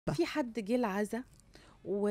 في حد جه العزا و...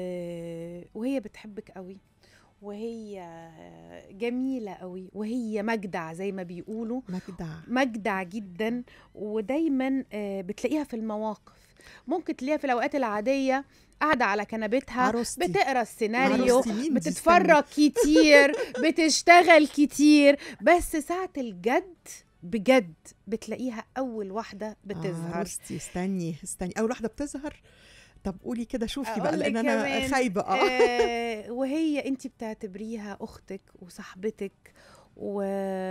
وهي بتحبك قوي وهي جميلة قوي وهي مجدع زي ما بيقولوا مجدع مجدع جدا ودايما آه، بتلاقيها في المواقف ممكن تلاقيها في الأوقات العادية قاعدة على كنبتها عروستي بتقرا السيناريو عروستي مين دي؟ بتتفرج كتير بتشتغل كتير بس ساعة الجد بجد بتلاقيها أول واحدة استني. بتظهر عروستي استني استني اول واحده بتظهر طب قولي كده شوفي بقى أقول لك لان انا كمان، خايبه اه آه، وهي انت بتعتبريها اختك وصاحبتك و...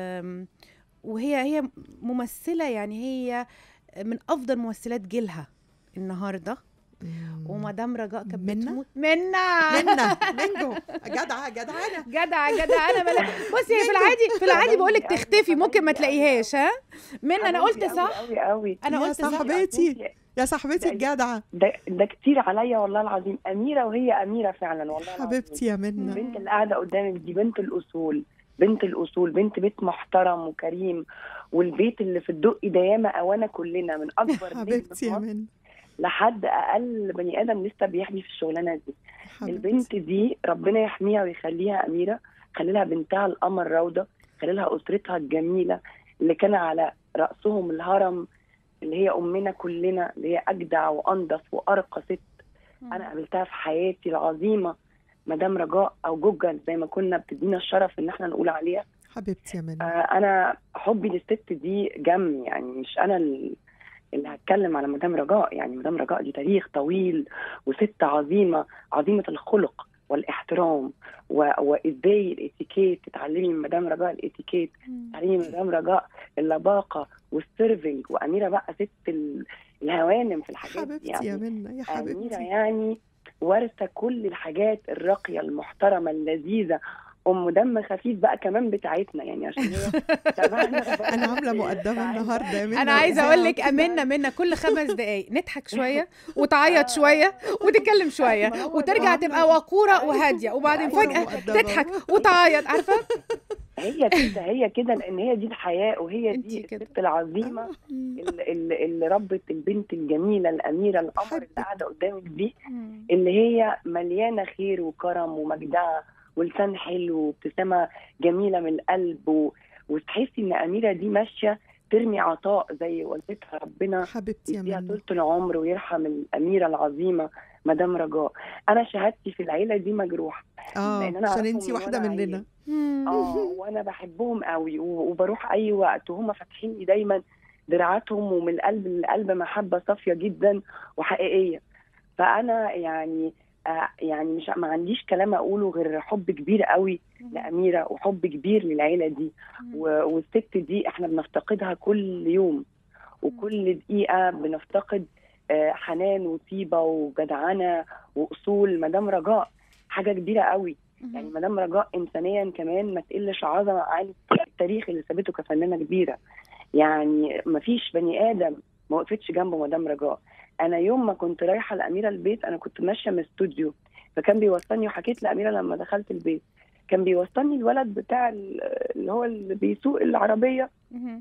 وهي هي ممثله يعني هي من افضل ممثلات جيلها النهارده مم. ومدام رجاء كانت منا؟ بتموت منا منا منجو جدعه جدعانه جدع جدع انا ملا بصي هي في العادي في العادي بقول لك تختفي ممكن ما تلاقيهاش ها منا انا قلت صح قوي قوي انا يا قلت صح صاحبتي يا صاحبتي ده- الجدعه ده ده كتير عليا والله العظيم اميره وهي اميره فعلا والله العظيم. حبيبتي يا منا البنت اللي قاعده قدامك دي بنت الاصول بنت الاصول بنت بيت محترم وكريم والبيت اللي في الدقي ده ياما اوانا كلنا من اكبر نجم حبيبتي في يا مصر منا لحد اقل بني ادم لسه بيحبي في الشغلانه دي حبيبتي. البنت دي ربنا يحميها ويخليها اميره خلي لها بنتها القمر روضه خلي لها اسرتها الجميله اللي كان على راسهم الهرم اللي هي امنا كلنا اللي هي اجدع وانضف وارقى ست انا قابلتها في حياتي العظيمه مدام رجاء او جوجل زي ما كنا بتدينا الشرف ان احنا نقول عليها حبيبتي يا آه منا انا حبي للست دي جم يعني مش انا ال- اللي هتكلم على مدام رجاء يعني مدام رجاء دي تاريخ طويل وست عظيمه عظيمه الخلق والاحترام و- وازاي الاتيكيت تتعلمي من مدام رجاء الاتيكيت تعلمي من مدام رجاء اللباقه والسيرفنج واميره بقى ست ال- الهوانم في الحاجات دي حبيبتي يعني يا منا يا أميرة حبيبتي يعني وارثة كل الحاجات الراقية المحترمة اللذيذة أم دم خفيف بقى كمان بتاعتنا يعني عشان هي تبعنا انا عامله مقدمه النهارده يا منا انا عايزه اقول لك إذاعة. امنا منا كل خمس دقايق نضحك شويه وتعيط شويه وتتكلم شويه وترجع تبقى وقوره وهاديه وبعدين وقورة فجاه مؤدبة. تضحك وتعيط عارفه هي كده هي كده لأن هي دي الحياة وهي انتي دي كده. الست العظيمة اللي, اللي, اللي ربت البنت الجميلة الأميرة القمر اللي حبك. قاعدة قدامك دي اللي هي مليانه خير وكرم ومجدعه ولسان حلو وابتسامه جميله من القلب و... وتحسي ان اميره دي ماشيه ترمي عطاء زي والدتها ربنا حبيبتي يا يديها منا طول العمر ويرحم الاميره العظيمه مدام رجاء انا شهادتي في العيله دي مجروحه اه لأن أنا عشان أعرفهم انتي من واحده وأنا مننا اه وانا بحبهم قوي و- وبروح اي وقت وهم فاتحين لي دايما دراعاتهم ومن القلب للقلب محبه صافيه جدا وحقيقيه فانا يعني آه يعني مش ما عنديش كلام اقوله غير حب كبير قوي لاميره وحب كبير للعيله دي و- والست دي احنا بنفتقدها كل يوم وكل دقيقه بنفتقد آه، حنان وطيبه وجدعنه واصول مدام رجاء حاجه كبيره قوي يعني مدام رجاء انسانيا كمان ما تقلش عظمه عن التاريخ اللي سابته كفنانه كبيره يعني ما فيش بني ادم ما وقفتش جنب مدام رجاء انا يوم ما كنت رايحه الاميره البيت انا كنت ماشيه من الاستوديو فكان بيوصلني وحكيت لاميره لما دخلت البيت كان بيوصلني الولد بتاع ال- اللي هو اللي بيسوق العربيه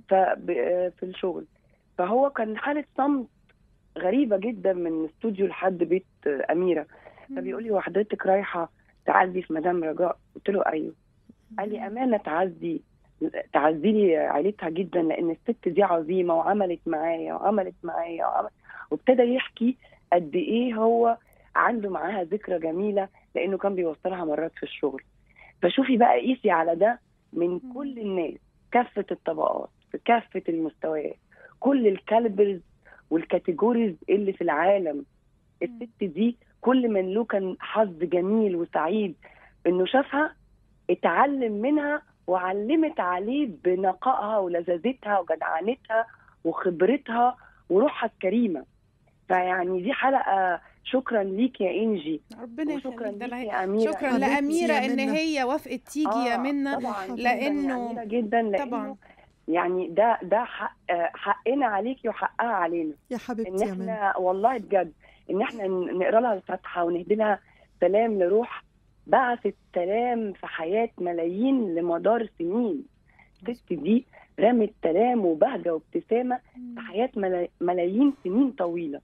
فب- في الشغل فهو كان حاله صمت غريبه جدا من استوديو لحد بيت اميره فبيقول لي وحضرتك رايحه تعزي في مدام رجاء قلت له ايوه قال لي امانه تعزي تعزي لي عيلتها جدا لان الست دي عظيمه وعملت معايا وعملت معايا وعمل وابتدى يحكي قد ايه هو عنده معاها ذكرى جميله لانه كان بيوصلها مرات في الشغل فشوفي بقى قيسي على ده من كل الناس كافه الطبقات في كافه المستويات كل الكالبرز والكاتيجوريز اللي في العالم الست دي كل من له كان حظ جميل وسعيد انه شافها اتعلم منها وعلمت عليه بنقائها ولذاذتها وجدعنتها وخبرتها وروحها الكريمه فيعني دي حلقه شكرا ليك يا انجي ربنا وشكرا يخليك ده ليك لا- يا اميره شكرا حبيبتي لاميره يا ان منى. هي وافقت تيجي يا آه، منى طبعا جداً لأنه- يا أميرة جدا لانه طبعا. يعني ده ده حق حقنا عليكي وحقها علينا يا ان حبيبتي يا منا احنا والله بجد ان احنا ن- نقرا لها الفاتحه ونهدي لها سلام لروح بعثت سلام في حياه ملايين لمدار سنين الست دي رمت سلام وبهجه وابتسامه في حياه ملا- ملايين سنين طويله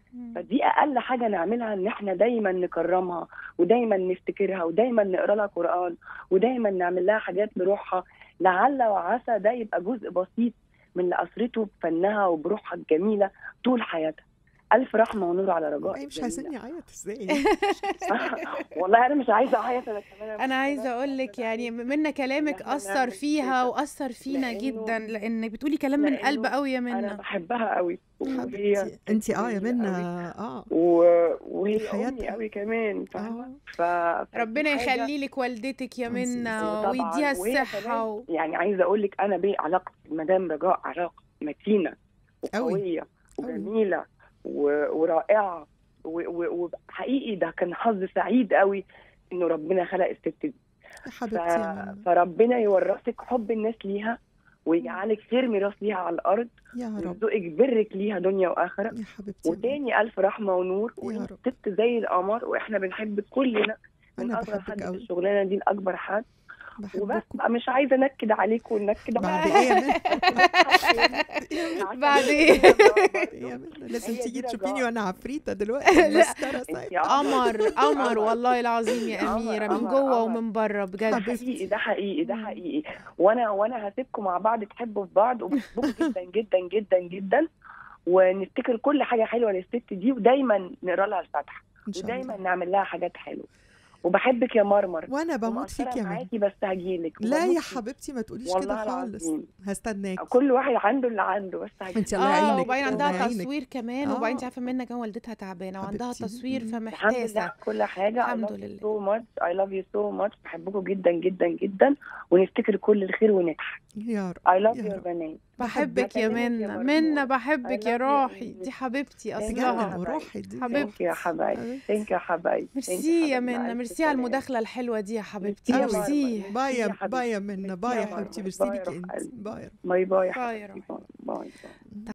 مم. فدي اقل حاجه نعملها ان احنا دايما نكرمها ودايما نفتكرها ودايما نقرا لها قران ودايما نعمل لها حاجات لروحها لعل وعسى ده يبقى جزء بسيط من اللي اثرته بفنها وبروحها الجميله طول حياتها الف رحمه ونور على رجاء أي مش الجميلة. عايزيني اعيط ازاي والله انا مش عايزه اعيط انا كمان انا عايزه اقول لك يعني منا كلامك إحنا اثر نعمل فيها كده. واثر فينا لأنه- جدا لانك بتقولي كلام من لأنه قلب قوي يا انا منا بحبها قوي وهي حبيبتي انت اه يا جميلة منى قوي. اه و- وهي حياتها. امي قوي كمان فاهمه اه ف... فدي ربنا حاجة- يخلي لك والدتك يا طبعاً منا طبعاً. ويديها وهي الصحه كمان و... يعني عايزه اقول لك انا بيه علاقتي بمدام رجاء علاقه متينه أوي. وقويه أوي. وجميله و- ورائعه و- و- وحقيقي ده كان حظ سعيد قوي انه ربنا خلق الست دي يا ف... حبيبتي يا منى فربنا يورثك حب الناس ليها ويجعلك خير ميراث ليها على الارض يا رب ويرزقك برك ليها دنيا واخره يا حبيبتي يا منى. وتاني الف رحمه ونور يا وانت رب. ست زي القمر واحنا بنحبك كلنا من انا اصغر حد بحبك في قوي الشغلانه دي لاكبر حد وبس بحبكم بقى مش عايزه انكد عليكم ونكد بعد ايه يا منى بعد إيه؟ يا منى لازم هي تيجي دي تشوفيني رجاء. وانا عفريته دلوقتي لا. مسطره انت سايبة. يا قمر قمر قمر قمر. والله العظيم يا قمر، اميره من قمر، جوه قمر. ومن بره بجد ده حبيبتي. حقيقي ده حقيقي ده مم. حقيقي وانا وانا هسيبكم مع بعض تحبوا في بعض وبحبكم جدا جدا جدا جدا ونفتكر كل حاجه حلوه للست دي ودايما نقرا لها الفاتحه ان شاء ودايما الله نعمل لها حاجات حلوه وبحبك يا مرمر وانا بموت فيك ومقصرة يا منى معاكي بس هجيلك لا وبموت يا فيك. حبيبتي ما تقوليش والله كده خالص العظيم. هستناك كل واحد عنده اللي عنده بس هجيلك انت الله اه يعينك وبعدين الله عندها يعينك تصوير كمان آه. وبعدين انت عارفه منى كمان والدتها تعبانه وعندها حبيبتي. تصوير مم. الحمد لله فمحتاسه على كل حاجة الحمد I love لله. you so much I love you so much بحبكم جدا جدا جدا ونفتكر كل الخير ونضحك يا رب I love يا your رب. بنات بحبك يا بكلمك يا منى مرموق. منى I بحبك يا love you روحي أمي. دي حبيبتي Thank you بجد اصلها حبايبي. وروحي دي حبيبتي. ثانك يا حبايبي حبيبتي. ثانك يا حبايبي Thank you ميرسي يا حبايبي. مع منى ألف ميرسي على سلامة. المداخله الحلوه دي يا حبيبتي يا ميرسي مرمر. باي يا يا حبيبتي. باي يا منى باي يا يا حبيبتي مرمر. ميرسي باي ليكي روح انت قلبي. باي باي باي يا باي يا حبيبتي باي باي